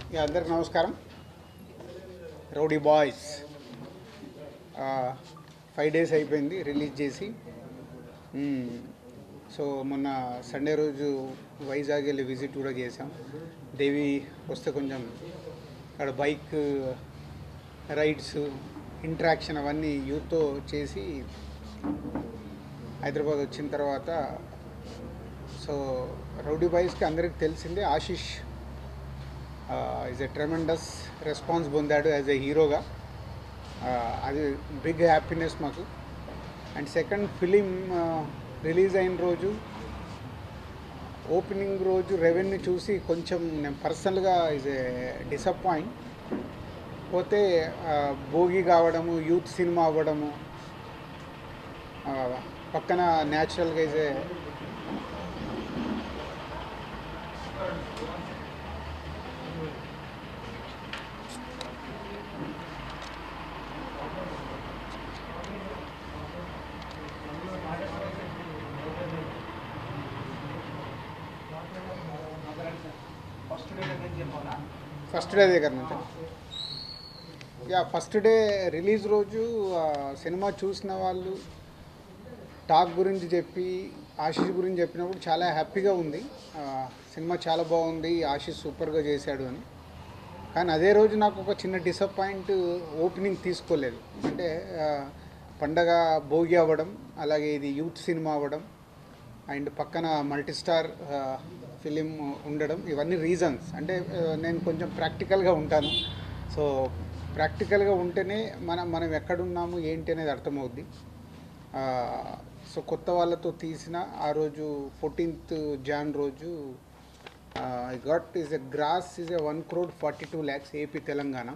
Yeah, అందరికి నమస్కారం rowdy boys five days అయిపోయింది రిలీజ్ చేసి మ్మ్. సో మొన్న సండే రోజు వైజాగ్ వెళ్ళి విజిట్ కూడా చేసాం దేవి వస్తే కొంచెం అక్కడ బైక్ రైడ్స్ ఇంట్రాక్షన్ అవన్నీ యూత్తో చేసి హైదరాబాద్ వచ్చిన తర్వాత సో రౌడీ బాయ్స్కి అందరికి తెలిసిందే Ashish is a tremendous response పొందాడు యాజ్ ఎ హీరోగా అది బిగ్ హ్యాపీనెస్ మాకు అండ్ సెకండ్ ఫిలిం రిలీజ్ అయిన రోజు ఓపెనింగ్ రోజు రెవెన్యూ చూసి కొంచెం నేను పర్సనల్గా ఈజ్ ఏ డిసప్పాయింట్ పోతే ఆ, భోగి కావడము యూత్ సినిమా అవ్వడము ఆ, పక్కన న్యాచురల్గా ఈజ్ ఏ ఫస్ట్ డే దగ్గర నుంచి యా ఫస్ట్ డే రిలీజ్ రోజు ఆ, సినిమా చూసిన వాళ్ళు టాక్ గురించి చెప్పి ఆశీష్ గురించి చెప్పినప్పుడు చాలా హ్యాపీగా ఉంది ఆ, సినిమా చాలా బాగుంది ఆశీష్ సూపర్గా చేశాడు అని కానీ అదే రోజు నాకు ఒక చిన్న డిసప్పాయింట్ ఓపెనింగ్ తీసుకోలేదు అంటే ఆ, పండగ భోగి అవ్వడం అలాగే ఇది యూత్ సినిమా అవ్వడం అండ్ పక్కన మల్టీస్టార్ ఫిలిం ఉండడం ఇవన్నీ రీజన్స్ అంటే ఆ, నేను కొంచెం ప్రాక్టికల్గా ఉంటాను సో ప్రాక్టికల్గా ఉంటేనే మనం మనం ఎక్కడున్నాము ఏంటి అనేది అర్థమవుద్ది ఆ, సో కొత్త వాళ్ళతో తీసిన ఆ రోజు ఫోర్టీన్త్ జాన్ రోజు I got is a gross is a one crore forty two lakhs AP Telangana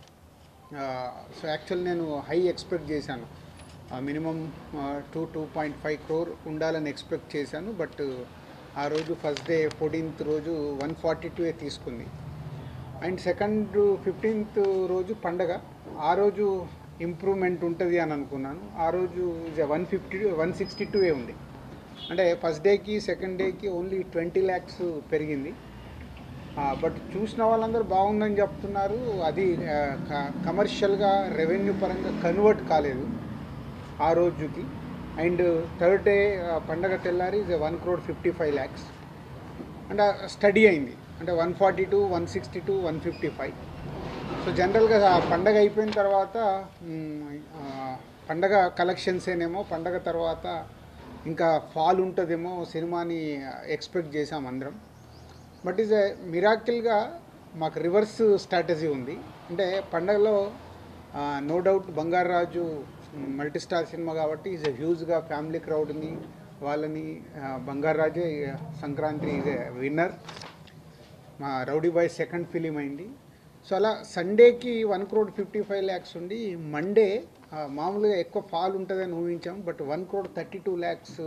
so actual నేను హై ఎక్స్పెక్ట్ చేశాను minimum two two point five crore ఉండాలని ఎక్స్పెక్ట్ చేశాను బట్ ఆ రోజు ఫస్ట్ డే ఫోర్టీన్త్ రోజు వన్ ఫార్టీ టూ తీసుకుంది అండ్ సెకండ్ ఫిఫ్టీన్త్ రోజు పండగ ఆ రోజు ఇంప్రూవ్మెంట్ ఉంటుంది అని అనుకున్నాను ఆ రోజు one fifty one sixty two ఉంది అంటే ఫస్ట్ డేకి సెకండ్ డేకి ఓన్లీ ట్వంటీ ల్యాక్స్ పెరిగింది బట్ చూసిన వాళ్ళందరూ బాగుందని చెప్తున్నారు అది కమర్షియల్గా రెవెన్యూ పరంగా కన్వర్ట్ కాలేదు ఆ రోజుకి అండ్ థర్డ్ డే పండగ తెల్లారి one crore fifty five lakhs అంటే స్టడీ అయింది అంటే one forty two one sixty two one fifty five so జనరల్గా ఆ పండగ అయిపోయిన తర్వాత మ్, ఆ, పండగ కలెక్షన్స్ ఏనేమో పండగ తర్వాత ఇంకా ఫాల్ ఉంటుందేమో సినిమాని ఎక్స్పెక్ట్ చేసాం అందరం బట్ ఈజ్ ఎ మిరాకిల్గా మాకు రివర్స్ స్ట్రాటజీ ఉంది అంటే పండగలో no doubt Bangarraju multi star సినిమా కాబట్టి ఈజ్ ఎ హ్యూజ్గా ఫ్యామిలీ క్రౌడ్ని వాళ్ళని ఆ, బంగారాజే సంక్రాంతి ఈజ్ ఎ విన్నర్ మా రౌడీ బాయ్ సెకండ్ ఫిలిం అయింది సో అలా సండేకి one crore fifty five lakhs ఉండి మండే ఆ, మామూలుగా ఎక్కువ ఫాల్ ఉంటుందని ఊహించాం but one crore thirty two lakhs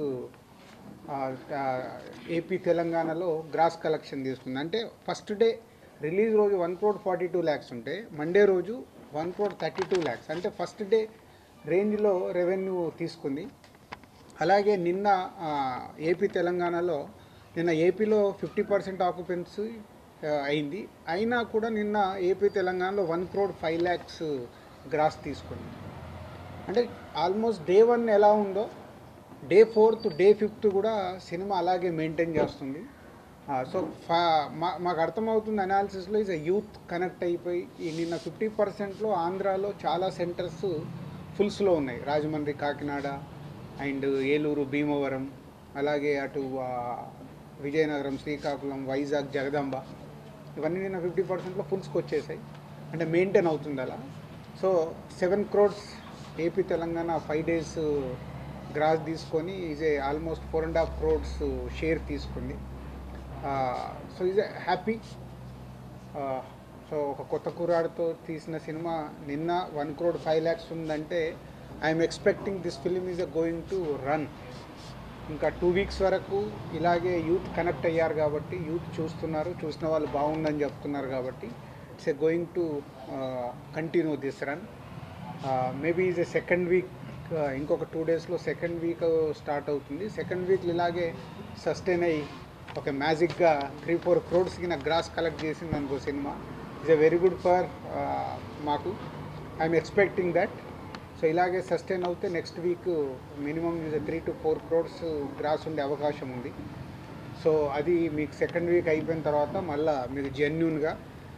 AP తెలంగాణలో గ్రాస్ కలెక్షన్ తీసుకుంది అంటే ఫస్ట్ డే రిలీజ్ రోజు one crore forty two lakhs ఉంటే మండే రోజు one crore thirty two lakhs అంటే ఫస్ట్ డే రేంజ్లో రెవెన్యూ తీసుకుంది అలాగే నిన్న ఆ, ఏపీ తెలంగాణలో నిన్న ఏపీలో ఫిఫ్టీ పర్సెంట్ ఆక్యుపెన్సీ అయింది అయినా కూడా నిన్న ఏపీ తెలంగాణలో one crore five lakhs gross తీసుకుంది అంటే ఆల్మోస్ట్ డే వన్ ఎలా ఉందో డే ఫోర్త్ డే ఫిఫ్త్ కూడా సినిమా అలాగే మెయింటైన్ చేస్తుంది సో ఫా మా మాకు అర్థమవుతుంది అనాలిసిస్లో ఇస్ యూత్ కనెక్ట్ అయిపోయి ఈ నిన్న ఫిఫ్టీ పర్సెంట్లో ఆంధ్రాలో చాలా సెంటర్స్ ఫుల్స్లో ఉన్నాయి రాజమండ్రి కాకినాడ అండ్ ఏలూరు భీమవరం అలాగే అటు ఆ, విజయనగరం శ్రీకాకుళం వైజాగ్ జగదాంబ ఇవన్నీ నిన్న ఫిఫ్టీ పర్సెంట్లో ఫుల్స్కి వచ్చేసాయి అంటే మెయింటైన్ అవుతుంది అలా so seven crores AP Telangana five days gross తీసుకొని is a almost four and half crores share తీసుకుంది so is a happy so ఒక కొత్త కుర్రాడితో తీసిన సినిమా నిన్న వన్ క్రోడ్ ఫైవ్ ల్యాక్స్ ఉందంటే I'm expecting this film is a going to run ఇంకా టూ వీక్స్ వరకు ఇలాగే యూత్ కనెక్ట్ అయ్యారు కాబట్టి యూత్ చూస్తున్నారు చూసిన వాళ్ళు బాగుందని చెప్తున్నారు కాబట్టి it's a going to continue this run maybe is a second week ఇంకొక టూ డేస్లో సెకండ్ వీక్ స్టార్ట్ అవుతుంది సెకండ్ వీక్ ఇలాగే సస్టైన్ అయ్యి ఒక మ్యాజిక్గా త్రీ ఫోర్ క్రోడ్స్కి నాకు గ్రాస్ కలెక్ట్ చేసింది అనుకో సినిమా is a very good for మాకు ఐఎమ్ ఎక్స్పెక్టింగ్ దట్ సో ఇలాగే సస్టైన్ అవుతే next week minimum three to four crores gross ఉండే అవకాశం ఉంది సో అది మీకు సెకండ్ వీక్ అయిపోయిన తర్వాత మళ్ళీ మీకు జెన్యున్గా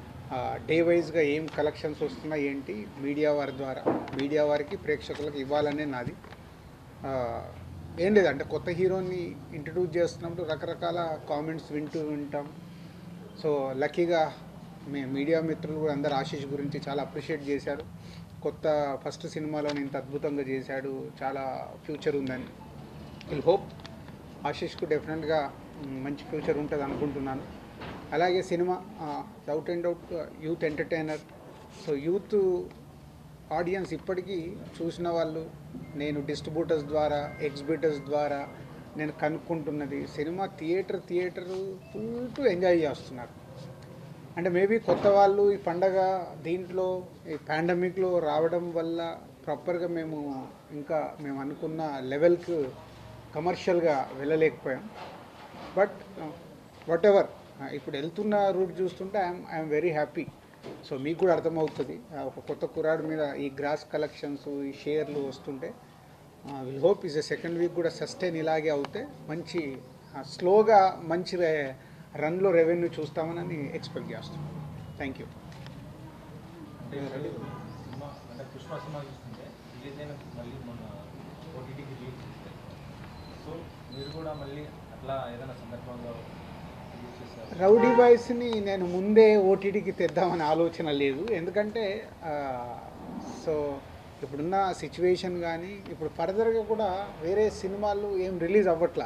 డే వైజ్గా ఏం కలెక్షన్స్ వస్తున్నాయి ఏంటి మీడియా వారి ద్వారా మీడియా వారికి ప్రేక్షకులకు ఇవ్వాలనే నాది ఆ, ఏం లేదు అంటే కొత్త హీరోని ఇంట్రడ్యూస్ చేస్తున్నప్పుడు రకరకాల కామెంట్స్ వింటూ వింటాం సో లక్కీగా మీ మీడియా మిత్రులు కూడా అందరు ఆశీష్ గురించి చాలా అప్రిషియేట్ చేశారు కొత్త ఫస్ట్ సినిమాలో ఇంత అద్భుతంగా చేశాడు చాలా ఫ్యూచర్ ఉందని విల్ హోప్ ఆశీష్కు డెఫినెట్గా మ్, మంచి ఫ్యూచర్ ఉంటుంది అనుకుంటున్నాను అలాగే సినిమా out and out youth entertainer so youth audience ఇప్పటికీ చూసిన వాళ్ళు నేను డిస్ట్రిబ్యూటర్స్ ద్వారా ఎగ్జిబిటర్స్ ద్వారా నేను కనుక్కుంటున్నది సినిమా theatre theatre full to enjoy చేస్తున్నారు అంటే మేబీ కొత్త వాళ్ళు ఈ పండగ దీంట్లో ఈ పాండమిక్లో రావడం వల్ల ప్రాపర్గా మేము ఇంకా మేము అనుకున్న లెవెల్కి కమర్షియల్గా వెళ్ళలేకపోయాం బట్ వాట్ ఎవర్ ఇప్పుడు వెళ్తున్న రూట్ చూస్తుంటే I'm I'm very happy so మీకు కూడా అర్థమవుతుంది ఆ, ఒక కొత్త కురాడు మీద ఈ గ్రాస్ కలెక్షన్స్ ఈ షేర్లు వస్తుంటే will hope is a second week కూడా సస్టైన్ ఇలాగే అవుతే మంచి స్లోగా మంచి రే- రన్లో రెవెన్యూ చూస్తామని ఎక్స్పెక్ట్ చేస్తాం థ్యాంక్ యూ అంటే సినిమా అంటే పుష్ప సినిమా చూస్తుంటే రిలీజ్ అయిన మళ్ళీ మొన్న ఓటీటీకి రిలీజ్ చేస్తారు సో మీరు కూడా మళ్ళీ అట్లా ఏదైనా సందర్భంలో రిలీజ్ చేస్తారు రౌడీ బాయ్స్ని నేను ముందే ఓటీటీకి తెద్దామని ఆలోచన లేదు ఎందుకంటే ఆ, సో ఇప్పుడున్న సిచ్యువేషన్ కానీ ఇప్పుడు ఫర్దర్గా కూడా వేరే సినిమాలు ఏం రిలీజ్ అవ్వట్లా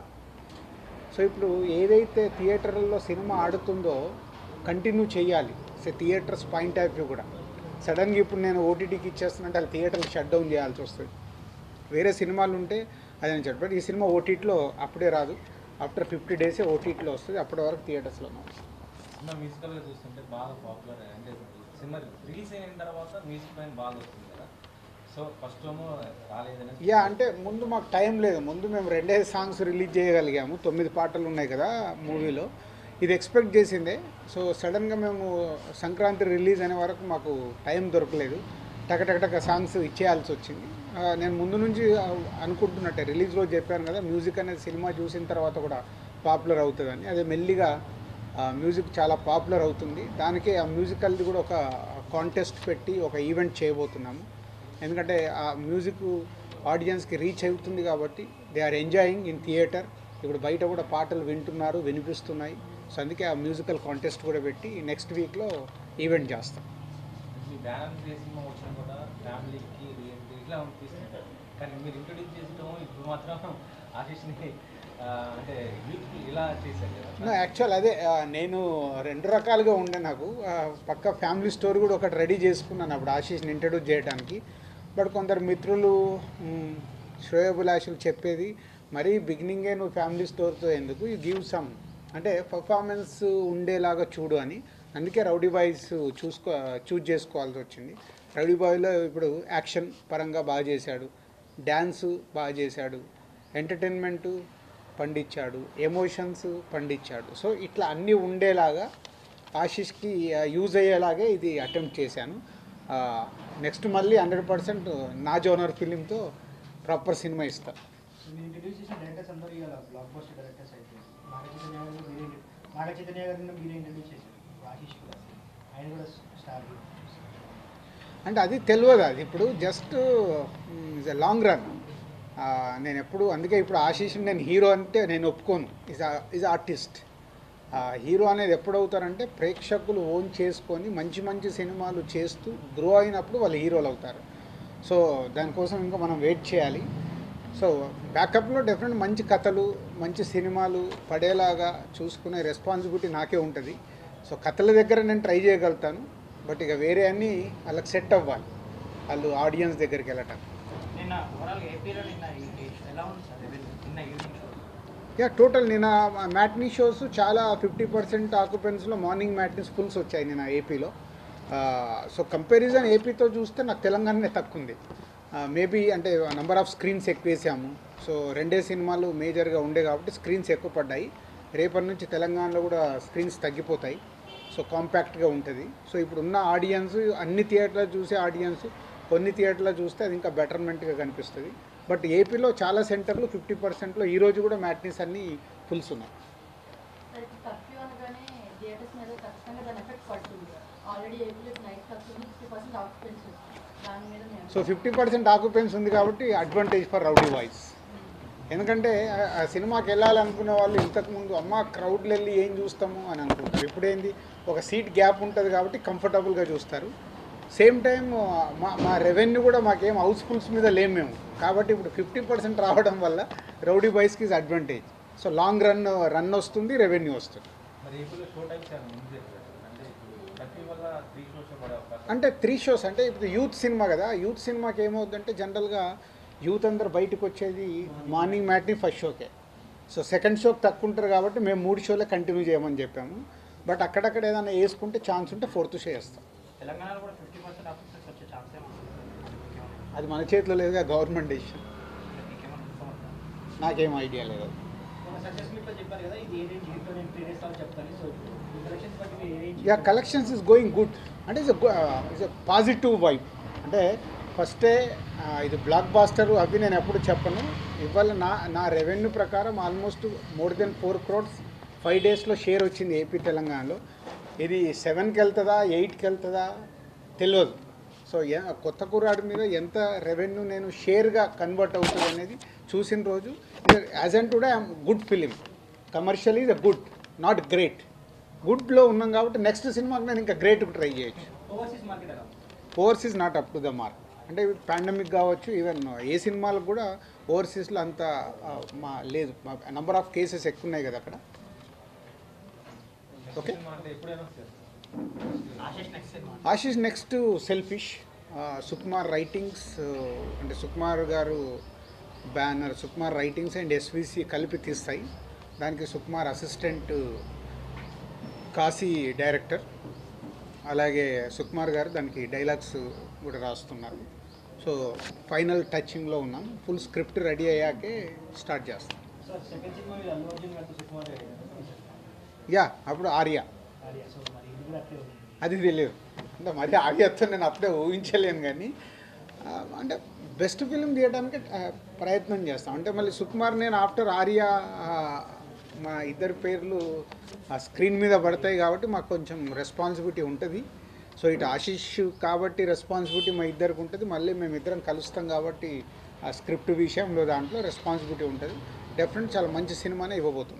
సో ఇప్పుడు ఏదైతే థియేటర్లలో సినిమా ఆడుతుందో కంటిన్యూ చేయాలి so theatres point of view కూడా సడన్గా ఇప్పుడు నేను ఓటీటీకి ఇచ్చేస్తున్నట్టు వాళ్ళు థియేటర్లు షట్ డౌన్ చేయాల్సి వస్తుంది వేరే సినిమాలు ఉంటే అది నేను చెప్పాను ఈ సినిమా ఓటీటీలో అప్పుడే రాదు ఆఫ్టర్ ఫిఫ్టీ డేసే ఓటీటీలో వస్తుంది అప్పటి వరకు థియేటర్స్లో సినిమా మ్యూజికల్గా చూస్తుంటే బాగా పాపులర్ అంటే సినిమా రిలీజ్ అయిన తర్వాత మ్యూజిక్ పైన బాగా వస్తుంది కదా సో ఫస్ట్ ఏమో రాలేదని యా అంటే ముందు మాకు టైం లేదు ముందు మేము రెండే సాంగ్స్ రిలీజ్ చేయగలిగాము తొమ్మిది పాటలు ఉన్నాయి కదా మూవీలో ఇది ఎక్స్పెక్ట్ చేసిందే సో సడన్గా మేము సంక్రాంతి రిలీజ్ అనే వరకు మాకు టైం దొరకలేదు టకటకటక సాంగ్స్ ఇచ్చేయాల్సి వచ్చింది ఆ, నేను ముందు నుంచి ఆ, అనుకుంటున్నట్టే రిలీజ్ రోజు చెప్పాను కదా మ్యూజిక్ అనేది సినిమా చూసిన తర్వాత కూడా పాపులర్ అవుతుందని అదే మెల్లిగా ఆ, మ్యూజిక్ చాలా పాపులర్ అవుతుంది దానికే ఆ మ్యూజికల్ది కూడా ఒక కాంటెస్ట్ పెట్టి ఒక ఈవెంట్ చేయబోతున్నాము ఎందుకంటే ఆ మ్యూజిక్ ఆడియన్స్కి రీచ్ అవుతుంది కాబట్టి they are enjoying in theatre ఇప్పుడు బయట కూడా పాటలు వింటున్నారు వినిపిస్తున్నాయి సో అందుకే ఆ మ్యూజికల్ కాంటెస్ట్ కూడా పెట్టి నెక్స్ట్ వీక్లో ఈవెంట్ చేస్తాం మీ బ్యానర్ ఏ సినిమా వచ్చినా కూడా ఫ్యామిలీకి రిలేటివ్ ఇట్లా తీసుకుంటారు కానీ మీరు ఇంట్రొడ్యూస్ చేసడం ఇప్పుడు మాత్రం ఆశీష్ని ఆ, అంటే యూత్కి ఇలా చేశారు కదా యాక్చువల్ అదే ఆ, నేను రెండు రకాలుగా ఉండే నాకు ఆ, పక్క ఫ్యామిలీ స్టోర్ కూడా ఒకటి రెడీ చేసుకున్నాను అప్పుడు ఆశీష్ని ఇంట్రడ్యూస్ చేయడానికి బట్ కొందరు మిత్రులు మ్, శ్రేయోభిలాషులు చెప్పేది మరీ బిగినింగే నువ్వు ఫ్యామిలీ స్టోర్తో ఎందుకు యూ గివ్ సమ్ అంటే పర్ఫార్మెన్స్ ఉండేలాగా చూడు అని అందుకే రౌడీ బాయ్స్ చూసుకో చూజ్ చేసుకోవాల్సి వచ్చింది రౌడీ బాయ్లో ఇప్పుడు యాక్షన్ పరంగా బాగా చేశాడు డ్యాన్స్ బాగా చేశాడు ఎంటర్టైన్మెంటు పండించాడు ఎమోషన్స్ పండించాడు సో ఇట్లా అన్నీ ఉండేలాగా ఆశీష్కి యూజ్ అయ్యేలాగే ఇది అటెంప్ట్ చేశాను నెక్స్ట్ మళ్ళీ హండ్రెడ్ పర్సెంట్ నా జోనర్ ఫిలింతో ప్రాపర్ సినిమా ఇస్తా మీరు ఇంట్రడ్యూస్ చేసిన డైరెక్టర్స్ అందరూ ఇవాళ బ్లాక్ బస్టర్ డైరెక్టర్స్ అయితే నాగ చైతన్య గారిని మీరే నాగ చైతన్య గారిని మీరే ఇంట్రడ్యూస్ చేశారు ఆశీష్ కూడా ఆయన కూడా స్టార్ అంటే అది తెలియదు అది ఇప్పుడు just is a long run నేను ఎప్పుడు అందుకే ఇప్పుడు ఆశీష్ నేను హీరో అంటే నేను ఒప్పుకోను ఇస్ ఇస్ ఆర్టిస్ట్ హీరో అనేది ఎప్పుడు అవుతారంటే ప్రేక్షకులు ఓన్ చేసుకొని మంచి మంచి సినిమాలు చేస్తూ గ్రో అయినప్పుడు వాళ్ళు హీరోలు అవుతారు సో దానికోసం ఇంకా మనం వెయిట్ చేయాలి సో బ్యాకప్లో డెఫినెట్ మంచి కథలు మంచి సినిమాలు పడేలాగా చూసుకునే రెస్పాన్సిబిలిటీ నాకే ఉంటుంది సో కథల దగ్గర నేను ట్రై చేయగలుగుతాను బట్ ఇక వేరే అన్నీ వాళ్ళకి సెట్ అవ్వాలి వాళ్ళు ఆడియన్స్ దగ్గరికి వెళ్ళటం నిన్న ఓవరాల్గా ఏపీలో నిన్న ఈ- ఎలా ఉంది సార్ రెవెన్యూ నిన్న ఈవినింగ్ షో యా టోటల్ నిన్న మ్యాట్నీ షోస్ చాలా ఫిఫ్టీ పర్సెంట్ ఆక్యుపెన్స్లో మార్నింగ్ మ్యాట్నీస్ ఫుల్స్ వచ్చాయి నిన్న ఏపీలో సో కంపారిజన్ ఏపీతో చూస్తే నాకు తెలంగాణనే తక్కువ ఉంది మేబీ అంటే నెంబర్ ఆఫ్ స్క్రీన్స్ ఎక్కువ వేసాము సో రెండే సినిమాలు మేజర్గా ఉండే కాబట్టి స్క్రీన్స్ ఎక్కువ పడ్డాయి రేపటి నుంచి తెలంగాణలో కూడా స్క్రీన్స్ తగ్గిపోతాయి సో కాంపాక్ట్గా ఉంటుంది సో ఇప్పుడు ఉన్న ఆడియన్స్ అన్ని థియేటర్లో చూసే ఆడియన్స్ కొన్ని థియేటర్లో చూస్తే అది ఇంకా బెటర్మెంట్గా కనిపిస్తుంది బట్ ఏపీలో చాలా సెంటర్లు ఫిఫ్టీ పర్సెంట్లో ఈ రోజు కూడా మ్యాట్నీస్ అన్నీ ఫుల్స్ ఉన్నాయి సార్ ఇప్పుడు కర్ఫ్యూ అనగానే థియేటర్స్ మీద ఖచ్చితంగా దాని ఎఫెక్ట్ పడుతుంది ఆల్రెడీ ఏపీలో night curfew fifty percent occupancy దాని మీద మేము సో ఫిఫ్టీ పర్సెంట్ ఆక్యుపెన్స్ ఉంది కాబట్టి అడ్వాంటేజ్ ఫర్ రౌడీ వాయిస్ ఎందుకంటే ఆ- ఆ సినిమాకి వెళ్ళాలనుకునే వాళ్ళు ఇంతకుముందు అమ్మ క్రౌడ్లు వెళ్ళి ఏం చూస్తాము అని అనుకుంటారు ఇప్పుడు ఏంది ఒక సీట్ గ్యాప్ ఉంటుంది కాబట్టి కంఫర్టబుల్గా చూస్తారు సేమ్ టైం మా మా రెవెన్యూ కూడా మాకేం హౌస్ఫుల్స్ మీద లేము మేము కాబట్టి ఇప్పుడు ఫిఫ్టీ పర్సెంట్ రావడం వల్ల రౌడీ బాయ్స్కి is advantage so long run run వస్తుంది రెవెన్యూ వస్తుంది మరి ఏపీలో షో టైమ్స్ ఏమైనా ముందు చేస్తారు అంటే ఇప్పుడు కర్ఫ్యూ వల్ల త్రీ షోస్ పడే అవకాశం అంటే త్రీ షోస్ అంటే ఇప్పుడు యూత్ సినిమా కదా యూత్ సినిమాకి ఏమవుతుందంటే జనరల్గా యూత్ అందరు బయటకు వచ్చేది మార్నింగ్ మ్యాట్ని ఫస్ట్ షోకే సో సెకండ్ షోకి తక్కువ ఉంటారు కాబట్టి మేము మూడు షోలే కంటిన్యూ చేయమని చెప్పాము బట్ అక్కడక్కడ ఏదైనా వేసుకుంటే ఛాన్స్ ఉంటే ఫోర్త్ షో వేస్తాం తెలంగాణలో కూడా ఫిఫ్టీ పర్సెంట్ ఆఫీసర్స్ వచ్చే ఛాన్స్ అది మన చేతిలో లేదుగా గవర్నమెంట్ డెసిషన్ నాకేం ఐడియా లేదు సక్సెస్ మీట్లో చెప్పారు కదా ఇది ఏ రేంజ్ హిట్ నేను త్రీ డేస్ తర్వాత చెప్తాను సో కలెక్షన్స్ బట్టి మీరు ఏ range ya collections is going good అంటే ఇస్ ఇస్ పాజిటివ్ వైబ్ అంటే ఫస్టే ఆ, ఇది బ్లాక్ బాస్టర్ అవి నేను ఎప్పుడు చెప్పను ఇవాళ నా నా రెవెన్యూ ప్రకారం almost more than four crores five డేస్లో షేర్ వచ్చింది ఏపీ తెలంగాణలో ఇది సెవెన్కి వెళ్తుందా ఎయిట్కి వెళ్తుందా తెలియదు సో ఎ- కొత్త కుర్రాడి మీద ఎంత రెవెన్యూ నేను షేర్గా కన్వర్ట్ అవుతుంది అనేది చూసిన రోజు as and today I'm good film commercial is a good not great గుడ్లో ఉన్నాం కాబట్టి నెక్స్ట్ సినిమాకి నేను ఇంకా గ్రేట్ ట్రై చేయొచ్చు ఓవర్సీస్ మార్కెట్ ఎలా overseas not up to the mark అంటే పాండమిక్ కావచ్చు ఈవెన్ ఏ సినిమాలకు కూడా ఓవర్సీస్లో అంత ఆ, మా లేదు నంబర్ ఆఫ్ కేసెస్ ఎక్కువ ఉన్నాయి కదా అక్కడ నెక్స్ట్ Okay. సినిమా అంటే ఎప్పుడు అనౌన్స్ చేస్తారు ఆశిష్ నెక్స్ట్ సినిమా Ashish next selfish Sukumar writings అంటే Sukumar garu banner Sukumar writings and SVC కలిపి తీస్తాయి దానికి సుకుమార్ అసిస్టెంట్ కాశీ డైరెక్టర్ అలాగే సుకుమార్ గారు దానికి డైలాగ్స్ కూడా రాస్తున్నారు సో ఫైనల్ టచింగ్లో ఉన్నాం ఫుల్ స్క్రిప్ట్ రెడీ అయ్యాకే స్టార్ట్ చేస్తాం సార్ సెకండ్ సినిమా మీద అల్లు అర్జున్ గారితో సుకుమార్ గారు యా అప్పుడు ఆర్య ఆర్య సో మరి ఇది కూడా అట్లే ఉంది అది తెలియదు అంటే మరి ఆర్యతో నేను అప్పుడే ఊహించలేను కానీ ఆ, అంటే బెస్ట్ ఫిలిం తీయడానికి ఆ, ప్రయత్నం చేస్తాం అంటే మళ్ళీ సుకుమార్ నేను ఆఫ్టర్ ఆర్య ఆ, మా ఇద్దరి పేర్లు ఆ స్క్రీన్ మీద పడతాయి కాబట్టి మాకు కొంచెం రెస్పాన్సిబిలిటీ ఉంటుంది సో ఇటు ఆశీష్ కాబట్టి రెస్పాన్సిబిలిటీ మా ఇద్దరికి ఉంటుంది మళ్ళీ మేము ఇద్దరం కలుస్తాం కాబట్టి ఆ స్క్రిప్ట్ విషయంలో దాంట్లో రెస్పాన్సిబిలిటీ ఉంటుంది డెఫినెట్ చాలా మంచి సినిమానే ఇవ్వబోతున్నాం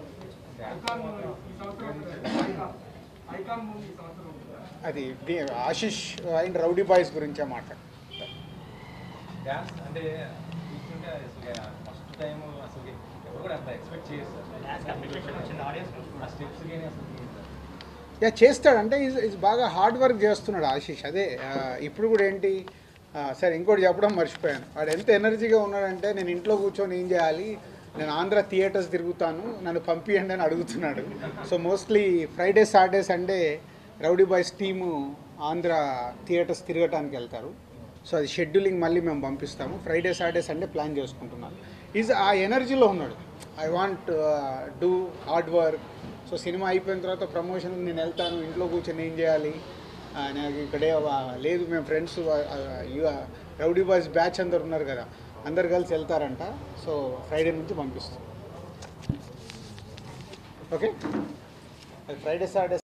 అది ది- ఆశీష్ అండ్ రౌడీ బాయ్స్ గురించే మాట్లాడు డ్యాన్స్ అంటే చూస్తుంటే అసలు ఫస్ట్ టైం అసలు ఎవరు కూడా అంత ఎక్స్పెక్ట్ చేయరు డాన్స్ అప్రిషియేషన్ వచ్చింది ఆడియన్స్ ఆ స్టెప్స్ కానీ అసలు ఏంటి సార్? యా చేస్తాడు అంటే ఈజ్ ఈజ్ బాగా హార్డ్ వర్క్ చేస్తున్నాడు ఆశీష్ అదే ఆ, ఇప్పుడు కూడా ఏంటి ఆ, సరే ఇంకోటి చెప్పడం మర్చిపోయాను వాడు ఎంత ఎనర్జీగా ఉన్నాడంటే నేను ఇంట్లో కూర్చొని ఏం చేయాలి నేను ఆంధ్ర థియేటర్స్ తిరుగుతాను నన్ను పంపియండి అని అడుగుతున్నాడు so mostly Friday Saturday Sunday rowdy boys team Andhra theatres తిరగటానికి వెళ్తారు సో అది షెడ్యూలింగ్ మళ్ళీ మేము పంపిస్తాము ఫ్రైడే సాటర్డే సండే ప్లాన్ చేసుకుంటున్నాను ఈజ్ ఆ ఎనర్జీలో ఉన్నాడు I want do hard work so సినిమా అయిపోయిన తర్వాత ప్రమోషన్ నేను వెళ్తాను ఇంట్లో కూర్చొని ఏం చేయాలి ఆ, నాకు ఇక్కడే ఆ, లేదు మేము ఫ్రెండ్స్ రౌడీ బాయ్స్ బ్యాచ్ అందరు ఉన్నారు కదా అందరు కలిసి వెళ్తారంట సో ఫ్రైడే నుంచి పంపిస్తాం ఓకే ఫ్రైడే సాటర్డే